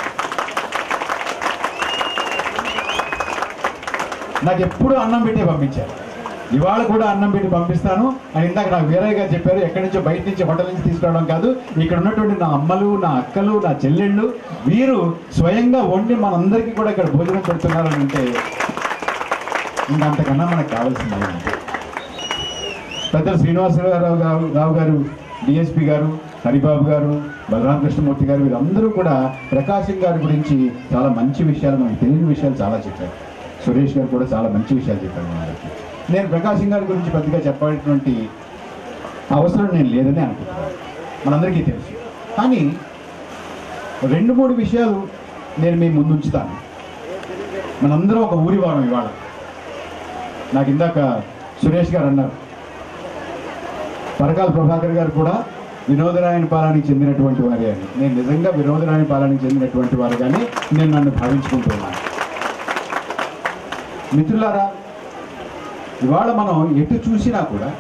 నాకు ఎప్పుడు అన్నం పెట్టే పంపించారు ఇవాళ కూడా అన్నం పెట్టి పంపిస్తాను అని ఇందాక నాకు వేరేగా చెప్పారు ఎక్కడి నుంచో బయట నుంచి హోటల్ నుంచి తీసుకురావడం కాదు ఇక్కడ ఉన్నటువంటి నా అమ్మలు నా అక్కలు నా చెల్లెళ్ళు వీరు స్వయంగా వండి మనందరికీ కూడా ఇక్కడ భోజనం పెడుతున్నారు అని అంటే ఇంకా అంతకన్నా మనకు కావాల్సింది ఏముంది? పెద్దలు శ్రీనివాసరావు గారు రావు గారు డిఎస్పి గారు హరిబాబు గారు బలరామ కృష్ణమూర్తి గారు వీరందరూ కూడా ప్రకాశం గారి గురించి చాలా మంచి విషయాలు మనకు తెలియని విషయాలు చాలా చెప్పారు సురేష్ గారు కూడా చాలా మంచి విషయాలు చెప్పారు మనందరికీ నేను ప్రకాశం గారి గురించి పెద్దగా చెప్పాల్సినటువంటి అవసరం నేను లేదని అనుకుంటున్నాను మనందరికీ తెలుసు కానీ రెండు మూడు విషయాలు నేను మీ ముందు ఉంచుతాను మనందరం ఒక ఊరి వారం ఇవాళ నాకు ఇందాక సురేష్ గారు అన్నారు పరకాల ప్రభాకర్ గారు కూడా వినోదరాయణ పాలానికి చెందినటువంటి వారే అని నేను నిజంగా వినోదరాయణ పాలానికి చెందినటువంటి వారు కానీ నేను నన్ను భావించుకుంటున్నాను మిత్రులారా ఇవాళ మనం ఎటు చూసినా కూడా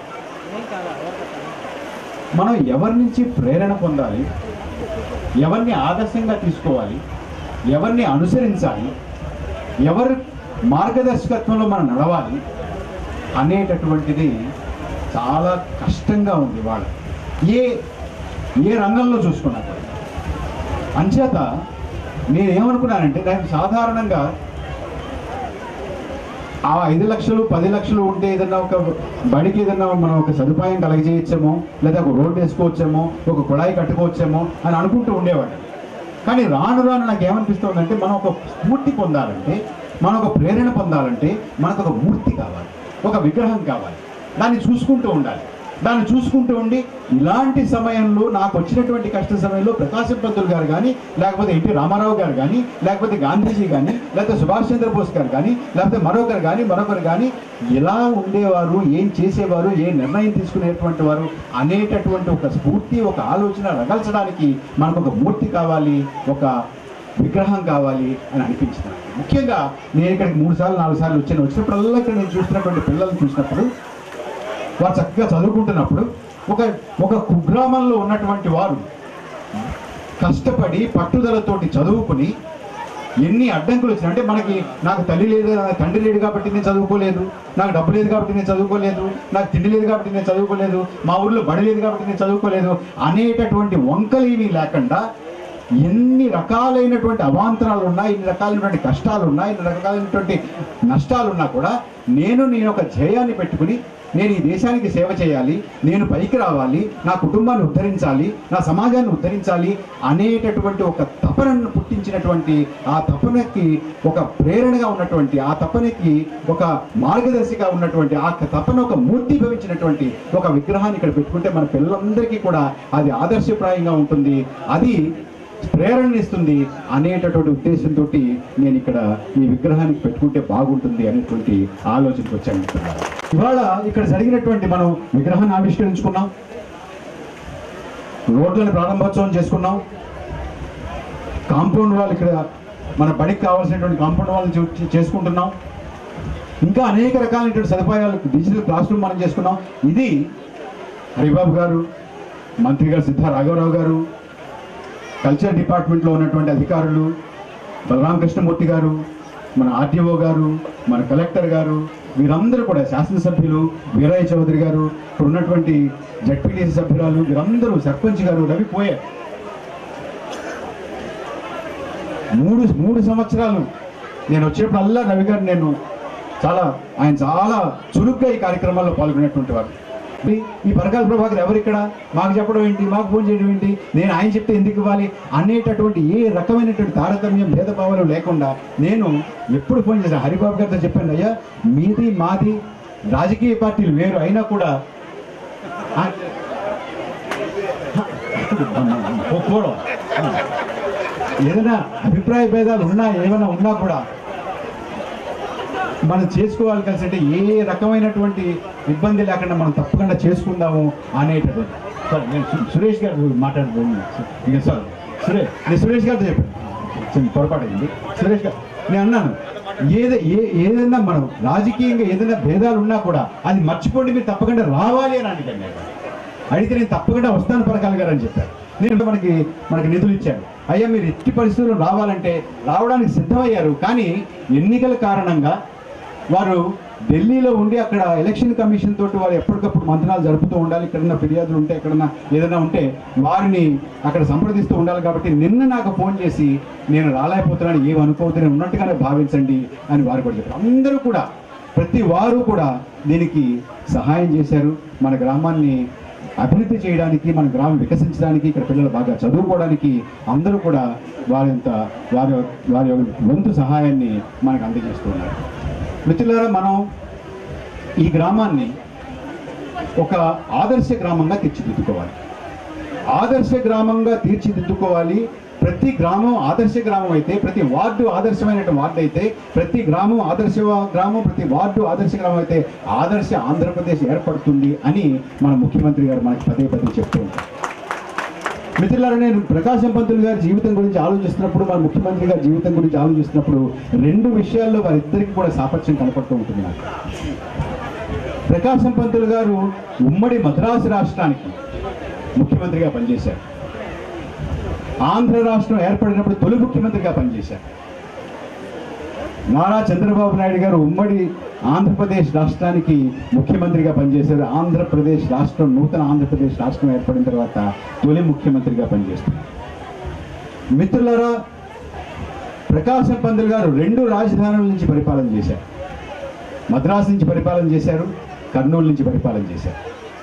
మనం ఎవరి నుంచి ప్రేరణ పొందాలి ఎవరిని ఆదర్శంగా తీసుకోవాలి ఎవరిని అనుసరించాలి ఎవరి మార్గదర్శకత్వంలో మనం నడవాలి అనేటటువంటిది చాలా కష్టంగా ఉంది వాళ్ళ ఏ ఏ రంగంలో చూసుకున్నా కూడా అంచేత నేనేమనుకున్నానంటే నాకు సాధారణంగా ఆ ఐదు లక్షలు పది లక్షలు ఉంటే ఏదన్నా ఒక బడికి ఏదన్నా మనం ఒక సదుపాయం కలగజేయచ్చేమో లేదా ఒక రోడ్డు వేసుకోవచ్చేమో ఒక కుళాయి కట్టుకోవచ్చేమో అని అనుకుంటూ ఉండేవాడు కానీ రాను రాను నాకు ఏమనిపిస్తుందంటే మనం ఒక స్ఫూర్తి పొందాలంటే మనం ఒక ప్రేరణ పొందాలంటే మనకు ఒక మూర్తి కావాలి ఒక విగ్రహం కావాలి దాన్ని చూసుకుంటూ ఉండాలి దాన్ని చూసుకుంటూ ఉండి ఇలాంటి సమయంలో నాకు వచ్చినటువంటి కష్ట సమయంలో ప్రకాశం పంతులు గారు కానీ లేకపోతే ఎన్టీ రామారావు గారు కానీ లేకపోతే గాంధీజీ కానీ లేకపోతే సుభాష్ చంద్రబోస్ గారు కానీ లేకపోతే మరొకరు కానీ మరొకరు కానీ ఎలా ఉండేవారు ఏం చేసేవారు ఏ నిర్ణయం తీసుకునేటువంటి వారు అనేటటువంటి ఒక స్ఫూర్తి ఒక ఆలోచన రగల్చడానికి మనకు ఒక మూర్తి కావాలి ఒక విగ్రహం కావాలి అని అనిపించింది నాకు. ముఖ్యంగా నేను ఇక్కడికి మూడు సార్లు నాలుగు సార్లు వచ్చాను వచ్చినప్పుడల్లా ఇక్కడ నేను చూస్తున్నటువంటి పిల్లల్ని చూసినప్పుడు వారు చక్కగా చదువుకుంటున్నప్పుడు ఒక ఒక కుగ్రామంలో ఉన్నటువంటి వారు కష్టపడి పట్టుదలతోటి చదువుకుని ఎన్ని అడ్డంకులు వచ్చినా అంటే మనకి నాకు తల్లి లేదు నాకు తండ్రి లేడు కాబట్టి నేను చదువుకోలేదు నాకు డబ్బు లేదు కాబట్టి నేను చదువుకోలేదు నాకు తిండి లేదు కాబట్టి నేను చదువుకోలేదు మా ఊర్లో బడి లేదు కాబట్టి నేను చదువుకోలేదు అనేటటువంటి వంకలు ఇవి లేకుండా ఎన్ని రకాలైనటువంటి అవాంతరాలు ఉన్నా ఇన్ని రకాలైనటువంటి కష్టాలు ఉన్నా ఇన్ని రకాలైనటువంటి నష్టాలు ఉన్నా కూడా నేను నేను ఒక ధ్యేయాన్ని పెట్టుకుని నేను ఈ దేశానికి సేవ చేయాలి నేను పైకి రావాలి నా కుటుంబాన్ని ఉద్ధరించాలి నా సమాజాన్ని ఉద్ధరించాలి అనేటటువంటి ఒక తపనను పుట్టించినటువంటి ఆ తపనకి ఒక ప్రేరణగా ఉన్నటువంటి ఆ తపనకి ఒక మార్గదర్శిగా ఉన్నటువంటి ఆ తపన ఒక మూర్తి భవించినటువంటి ఒక విగ్రహాన్ని ఇక్కడ పెట్టుకుంటే మన పిల్లలందరికీ కూడా అది ఆదర్శప్రాయంగా ఉంటుంది అది ప్రేరణనిస్తుంది అనేటటువంటి ఉద్దేశంతో నేను ఇక్కడ ఈ విగ్రహానికి పెట్టుకుంటే బాగుంటుంది అనేటువంటి ఆలోచనకు వచ్చాను మిత్రులారా. ఇవాళ ఇక్కడ జరిగినటువంటి మనం విగ్రహాన్ని ఆవిష్కరించుకున్నాం రోడ్లను ప్రారంభోత్సవం చేసుకున్నాం కాంపౌండ్ వాళ్ళు ఇక్కడ మన బడికి కావాల్సినటువంటి కాంపౌండ్ వాళ్ళని చూ- చేసుకుంటున్నాం ఇంకా అనేక రకాలైనటువంటి సదుపాయాలు డిజిటల్ క్లాస్ రూమ్ మనం చేసుకున్నాం ఇది హరిబాబు గారు మంత్రి గారు సిద్ధ రాఘవరావు గారు కల్చర్ డిపార్ట్మెంట్లో ఉన్నటువంటి అధికారులు బలరామ కృష్ణమూర్తి గారు మన ఆర్టీఓ గారు మన కలెక్టర్ గారు వీరందరూ కూడా శాసనసభ్యులు వీరయ్య చౌదరి గారు ఇక్కడ ఉన్నటువంటి జడ్పీటీసీ సభ్యురాలు వీరందరూ సర్పంచ్ గారు రవి పోయారు మూడు మూడు సంవత్సరాలు నేను వచ్చేప్పుడల్లా రవి గారు నేను చాలా ఆయన చాలా చురుగ్గా ఈ కార్యక్రమాల్లో పాల్గొనేటువంటి వారు ఈ- ఈ పరకాల ప్రభాకర్ ఎవరు ఇక్కడ మాకు చెప్పడం ఏంటి మాకు ఫోన్ చేయడం ఏంటి నేను ఆయన చెప్తే ఎందుకు ఇవ్వాలి అనేటటువంటి ఏ రకమైనటువంటి తారతమ్యం భేదభావాలు లేకుండా నేను ఎప్పుడు ఫోన్ చేశాను హరిబాబు గారితో చెప్పాను అయ్యా మీది మాది రాజకీయ పార్టీలు వేరు అయినా కూడా ఆ- పోవడం ఏదైనా అభిప్రాయ భేదాలు ఉన్నా ఏమైనా ఉన్నా కూడా మనం చేసుకోవాలి కలిసి అంటే ఏ రకమైనటువంటి ఇబ్బంది లేకుండా మనం తప్పకుండా చేసుకుందాము అనేటటువంటి సార్ నేను సు- సురేష్ గారు మాట్లాడుతున్నాను ఇక సార్ సురేష్ నేను సురేష్ గారితో చెప్పాను చిన్న పొరపాటు అయింది సురేష్ గారు నేను అన్నాను ఏదో ఏ ఏదైనా మనం రాజకీయంగా ఏదైనా భేదాలు ఉన్నా కూడా అది మర్చిపోండి మీరు తప్పకుండా రావాలి అని అడిగాను నేను అడిగితే నేను తప్పకుండా వస్తాను పరకాల గారు అని చెప్పారు నేను మనకి మనకి నిధులు ఇచ్చారు అయ్యా మీరు ఎట్టి పరిస్థితుల్లో రావాలంటే రావడానికి సిద్ధమయ్యారు కానీ ఎన్నికల కారణంగా వారు ఢిల్లీలో ఉండి అక్కడ ఎలక్షన్ కమిషన్ తోటి వారు ఎప్పటికప్పుడు మంత్రాలు జరుపుతూ ఉండాలి ఎక్కడన్నా ఫిర్యాదులు ఉంటే ఎక్కడన్నా ఏదైనా ఉంటే వారిని అక్కడ సంప్రదిస్తూ ఉండాలి కాబట్టి నిన్న నాకు ఫోన్ చేసి నేను రాలేకపోతున్నాను ఏం అనుకోవద్దు నేను ఉన్నట్టుగానే భావించండి అని వారు కూడా చెప్పారు అందరూ కూడా ప్రతి వారు కూడా దీనికి సహాయం చేశారు మన గ్రామాన్ని అభివృద్ధి చేయడానికి మన గ్రామం వికసించడానికి ఇక్కడ పిల్లలు బాగా చదువుకోవడానికి అందరూ కూడా వారింత వారి వారి వంతు సహాయాన్ని మనకు అందజేస్తున్నారు మిత్రులారా మనం ఈ గ్రామాన్ని ఒక ఆదర్శ గ్రామంగా తీర్చిదిద్దుకోవాలి ఆదర్శ గ్రామంగా తీర్చిదిద్దుకోవాలి ప్రతి గ్రామం ఆదర్శ గ్రామం అయితే ప్రతి వార్డు ఆదర్శమైన వార్డు అయితే ప్రతి గ్రామం ఆదర్శ గ్రామం ప్రతి వార్డు ఆదర్శ గ్రామం అయితే ఆదర్శ ఆంధ్రప్రదేశ్ ఏర్పడుతుంది అని మన ముఖ్యమంత్రి గారు మనకి పదే పదే చెప్తూ ఉంటారు మిత్రులారా నేను ప్రకాశం పంతులు గారి జీవితం గురించి ఆలోచిస్తున్నప్పుడు మన ముఖ్యమంత్రి గారి జీవితం గురించి ఆలోచిస్తున్నప్పుడు రెండు విషయాల్లో వారిద్దరికి కూడా సాపత్యం కనపడుతూ ఉంటుంది నాకు ప్రకాశం పంతులు గారు ఉమ్మడి మద్రాసు రాష్ట్రానికి ముఖ్యమంత్రిగా పనిచేశారు ఆంధ్ర రాష్ట్రం ఏర్పడినప్పుడు తొలి ముఖ్యమంత్రిగా పనిచేశారు నారా చంద్రబాబు నాయుడు గారు ఉమ్మడి ఆంధ్రప్రదేశ్ రాష్ట్రానికి ముఖ్యమంత్రిగా పనిచేశారు ఆంధ్రప్రదేశ్ రాష్ట్రం నూతన ఆంధ్రప్రదేశ్ రాష్ట్రం ఏర్పడిన తర్వాత తొలి ముఖ్యమంత్రిగా పనిచేస్తారు మిత్రులారా ప్రకాశం పంతులు గారు రెండు రాజధానుల నుంచి పరిపాలన చేశారు మద్రాసు నుంచి పరిపాలన చేశారు కర్నూలు నుంచి పరిపాలన చేశారు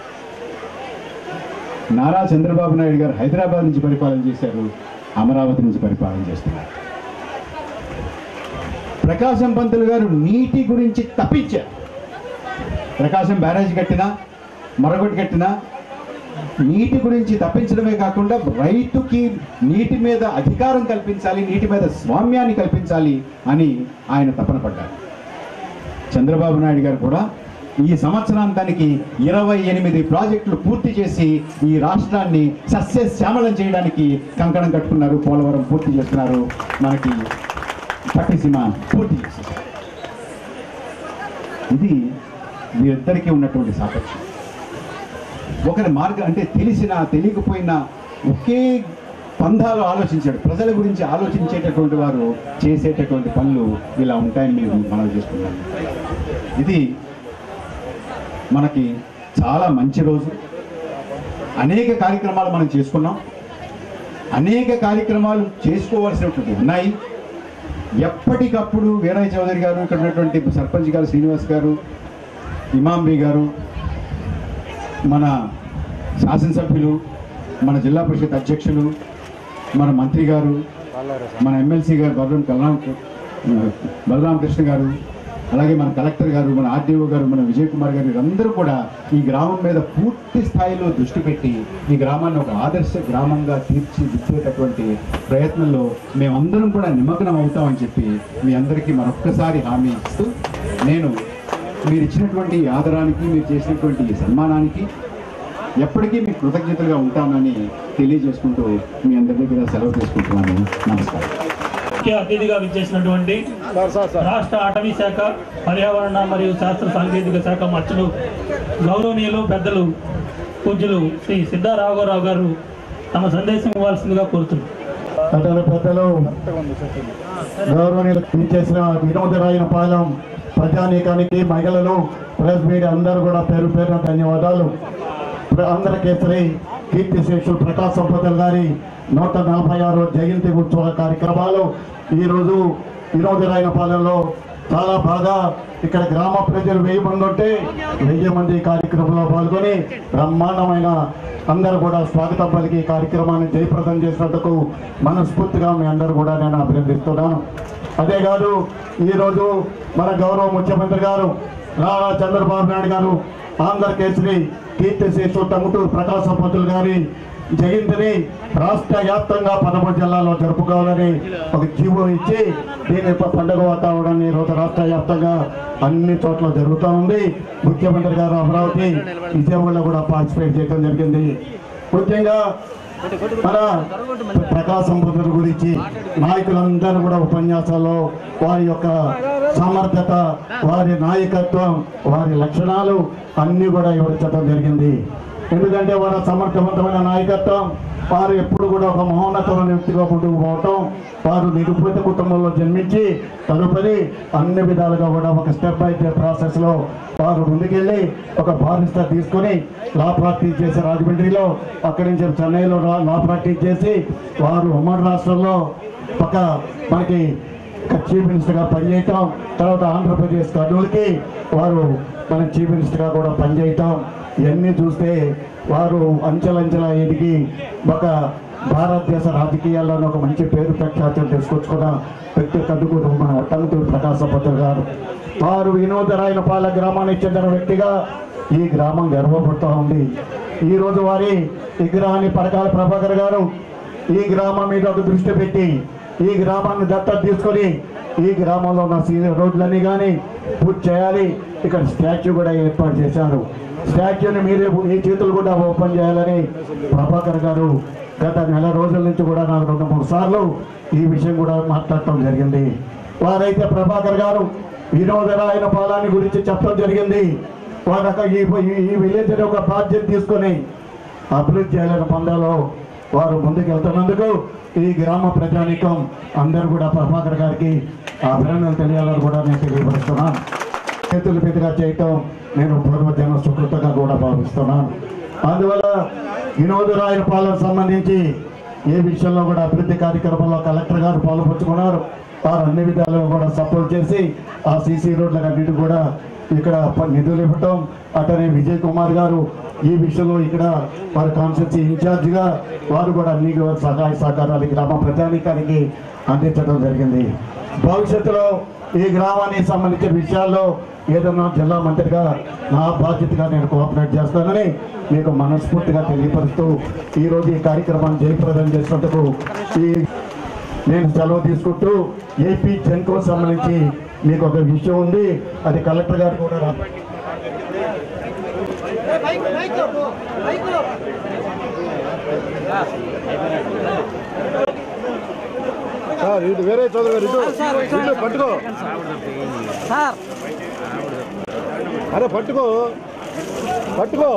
నారా చంద్రబాబు నాయుడు గారు హైదరాబాద్ నుంచి పరిపాలన చేశారు అమరావతి నుంచి పరిపాలన చేస్తున్నారు ప్రకాశం పంతులు గారు నీటి గురించి తప్పించారు ప్రకాశం బ్యారేజ్ కట్టినా మరొకటి కట్టినా నీటి గురించి తప్పించడమే కాకుండా రైతుకి నీటి మీద అధికారం కల్పించాలి నీటి మీద స్వామ్యాన్ని కల్పించాలి అని ఆయన తపన పడ్డారు చంద్రబాబు నాయుడు గారు కూడా ఈ సంవత్సరాంతానికి ఇరవై ఎనిమిది ప్రాజెక్టులు పూర్తి చేసి ఈ రాష్ట్రాన్ని సస్యశ్యామలం చేయడానికి కంకణం కట్టుకున్నారు పోలవరం పూర్తి చేస్తున్నారు మనకి పట్టిసీమ పూర్తి చేసేసారు ఇది వీరిద్దరికీ ఉన్నటువంటి సాపక్షం ఒకరి మార్గం అంటే తెలిసినా తెలియకపోయినా ఒకే పంధాలు ఆలోచించాడు ప్రజల గురించి ఆలోచించేటటువంటి వారు చేసేటటువంటి పనులు ఇలా ఉంటాయని మేము మనం చేసుకున్నాను ఇది మనకి చాలా మంచి రోజు అనేక కార్యక్రమాలు మనం చేసుకున్నాం అనేక కార్యక్రమాలు చేసుకోవాల్సినటువంటి ఉన్నాయి ఎప్పటికప్పుడు వీరయ్య చౌదరి గారు ఇక్కడ ఉన్నటువంటి సర్పంచ్ గారు శ్రీనివాస్ గారు ఇమాంబి గారు మన శాసనసభ్యులు మన జిల్లా పరిషత్ అధ్యక్షులు మన మంత్రి గారు మన ఎమ్మెల్సీ గారు బలరాం కల్రాం బలరామకృష్ణ గారు అలాగే మన కలెక్టర్ గారు మన ఆర్డీఓ గారు మన విజయ్ కుమార్ గారు వీరందరూ కూడా ఈ గ్రామం మీద పూర్తి స్థాయిలో దృష్టి పెట్టి ఈ గ్రామాన్ని ఒక ఆదర్శ గ్రామంగా తీర్చిదిద్దేటటువంటి ప్రయత్నంలో మేమందరం కూడా నిమగ్నం అవుతామని చెప్పి మీ అందరికీ మరొక్కసారి హామీ ఇస్తూ నేను మీరు ఇచ్చినటువంటి ఈ ఆదరానికి మీరు చేసినటువంటి ఈ సన్మానానికి ఎప్పటికీ మీకు కృతజ్ఞతలుగా ఉంటానని తెలియజేసుకుంటూ మీ అందరి దగ్గర సెలవు తీసుకుంటున్నాను నమస్కారం ముఖ్య అతిథిగా విచ్చేసినటువంటి రాష్ట్ర అటవీ శాఖ పర్యావరణ మరియు శాస్త్ర సాంకేతిక శాఖ మచ్చలు గౌరవనీయులు పెద్దలు పూజ్యులు శ్రీ సిద్ధారాఘవరావు గారు తమ సందేశం ఇవ్వాల్సిందిగా కోరుతున్నారు అతను పెద్దలు గౌరవనీయులు చేసిన వినోదరాయన పాలెం ప్రజానీకానికి మహిళలు ప్రెస్ మీడియా అందరూ కూడా పేరు పేరున ధన్యవాదాలు ప్ర- ఆంధ్రకేసరి కీర్తి శేషులు ప్రకాశ్ సంపదల్ గారి నూట నలభై ఆరు జయంతి ఉత్సవ కార్యక్రమాలు ఈరోజు వినోదరాయన పాలెంలో చాలా బాగా ఇక్కడ గ్రామ ప్రజలు వెయ్యి మంది ఉంటే వెయ్యి మంది ఈ కార్యక్రమంలో పాల్గొని బ్రహ్మాండమైన అందరూ కూడా స్వాగతం పలికి ఈ కార్యక్రమాన్ని జయప్రదం చేసినందుకు మనస్ఫూర్తిగా మీ అందరూ కూడా నేను అభినందిస్తున్నాను అదే కాదు ఈరోజు మన గౌరవ ముఖ్యమంత్రి గారు నారా చంద్రబాబు నాయుడు గారు ఆంధ్ర కేసరి కీర్తిశేషు టంగుటూరు ప్రకాశం పంతులు గారి జయంతిని రాష్ట్ర వ్యాప్తంగా పదమూడు జిల్లాలో జరుపుకోవాలని ఒక జీవో ఇచ్చి దీని యొక్క పండుగ వాతావరణాన్ని ఈరోజు రాష్ట్ర వ్యాప్తంగా అన్ని చోట్ల జరుగుతూ ఉంది ముఖ్యమంత్రి గారు అమరావతి విజయవాడలో కూడా పార్టిసిపేట్ చేయడం జరిగింది ముఖ్యంగా మన ప్రకాశం బుద్ధుల గురించి నాయకులందరూ కూడా ఉపన్యాసాల్లో వారి యొక్క సమర్థత వారి నాయకత్వం వారి లక్షణాలు అన్నీ కూడా వివరించడం జరిగింది ఎందుకంటే వారి సమర్థవంతమైన నాయకత్వం వారు ఎప్పుడు కూడా ఒక మహోన్నతమైన వ్యక్తిగా ముందుకు పోవటం వారు నిరుపేద కుటుంబంలో జన్మించి తదుపరి అన్ని విధాలుగా కూడా ఒక స్టెప్ బై స్టెప్ ప్రాసెస్లో వారు ముందుకెళ్ళి ఒక బారిస్టర్ తీసుకొని లా ప్రాక్టీస్ చేసి రాజమండ్రిలో అక్కడి నుంచి చెన్నైలో లా- లా ప్రాక్టీస్ చేసి వారు ఉమ్మడి రాష్ట్రంలో ఒక మనకి చీఫ్ మినిస్టర్గా పనిచేయటం తర్వాత ఆంధ్రప్రదేశ్ కర్నూలుకి వారు మన చీఫ్ మినిస్టర్గా కూడా పనిచేయటం ఇవన్నీ చూస్తే వారు అంచెలంచెల ఎదిగి ఒక భారతదేశ రాజకీయాల్లోనే ఒక మంచి పేరు ప్రఖ్యాతులు తీసుకొచ్చుకున్న వ్యక్తి కదుగురు మన టంగుటూరు ప్రకాశపత్ర గారు వారు వినోదరాయనపాల గ్రామానికి చెందిన వ్యక్తిగా ఈ గ్రామం గర్వపడుతూ ఉంది ఈ రోజు వారి విగ్రహాన్ని పడకాల ప్రభాకర్ గారు ఈ గ్రామం మీద ఒక దృష్టి పెట్టి ఈ గ్రామాన్ని దత్తత తీసుకొని ఈ గ్రామంలో ఉన్న సీనియర్ రోడ్లన్నీ కానీ పూర్తి చేయాలి ఇక్కడ స్టాచ్యూ కూడా ఏర్పాటు చేశారు స్టాచ్యూని మీరే ఈ చేతులు కూడా ఓపెన్ చేయాలని ప్రభాకర్ గారు గత నెల రోజుల నుంచి కూడా నాకు రెండు మూడు సార్లు ఈ విషయం కూడా మాట్లాడటం జరిగింది వారైతే ప్రభాకర్ గారు వినోదరాయన పాలాన్ని గురించి చెప్పడం జరిగింది వారు ఒక ఈ ఈ విలేజ్ ఒక బాధ్యత తీసుకొని అభివృద్ధి చేయాలని పొందాలో వారు ముందుకు వెళ్తున్నందుకు ఈ గ్రామ ప్రజానీకం అందరూ కూడా ప్రభాకర్ గారికి అభినందనలు తెలియాలని కూడా నేను తెలియపరుస్తున్నాను చేతులు పెద్దగా చేయటం నేను పూర్వజన సుకృతంగా కూడా భావిస్తున్నాను అందువల్ల వినోదరాయన పాలన సంబంధించి ఏ విషయంలో కూడా అభివృద్ధి కార్యక్రమంలో కలెక్టర్ గారు పాల్పంచుకున్నారు వారు అన్ని విధాలుగా కూడా సపోర్ట్ చేసి ఆ సీసీ రోడ్లకు అన్నిటి కూడా ఇక్కడ ప- నిధులు ఇవ్వటం అటనే విజయ్ కుమార్ గారు ఈ విషయంలో ఇక్కడ వారి కాన్స్టిట్యూన్సీ ఇన్ఛార్జిగా వారు కూడా అన్ని కూడా సహాయ సహకారాలు ఈ గ్రామ ప్రజానీకానికి అందించడం జరిగింది భవిష్యత్తులో ఈ గ్రామానికి సంబంధించిన విషయాల్లో ఏదన్నా జిల్లా మంత్రిగా నా బాధ్యతగా నేను కోఆపరేట్ చేస్తానని మీకు మనస్ఫూర్తిగా తెలియపరుస్తూ ఈరోజు ఈ కార్యక్రమాన్ని జయప్రదం చేసినందుకు ఈ నేను సెలవు తీసుకుంటూ ఏపీ జెన్కో సంబంధించి మీకు ఒక విషయం ఉంది అది కలెక్టర్ గారు కూడా రా- సార్ ఇటు వేరే చదువు గారు ఇటు ఇటు పట్టుకో అరే పట్టుకో పట్టుకో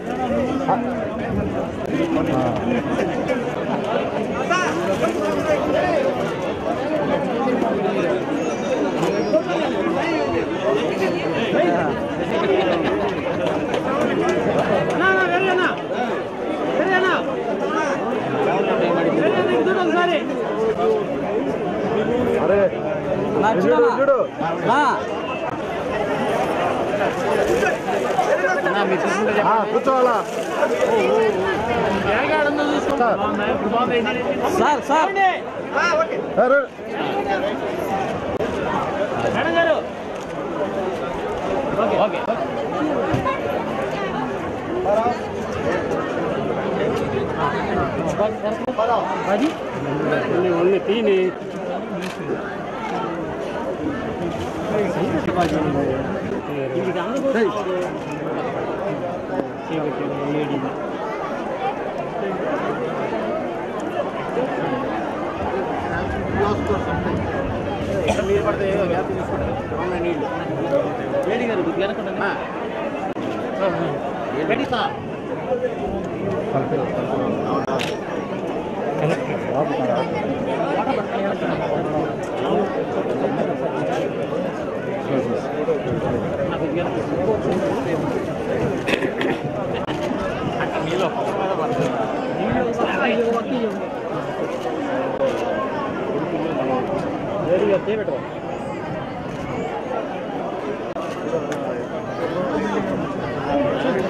అరే చూడు చూడు ఆ, కూర్చోవాలా సార్ సార్ అరే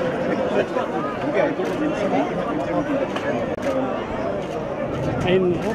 ఆయన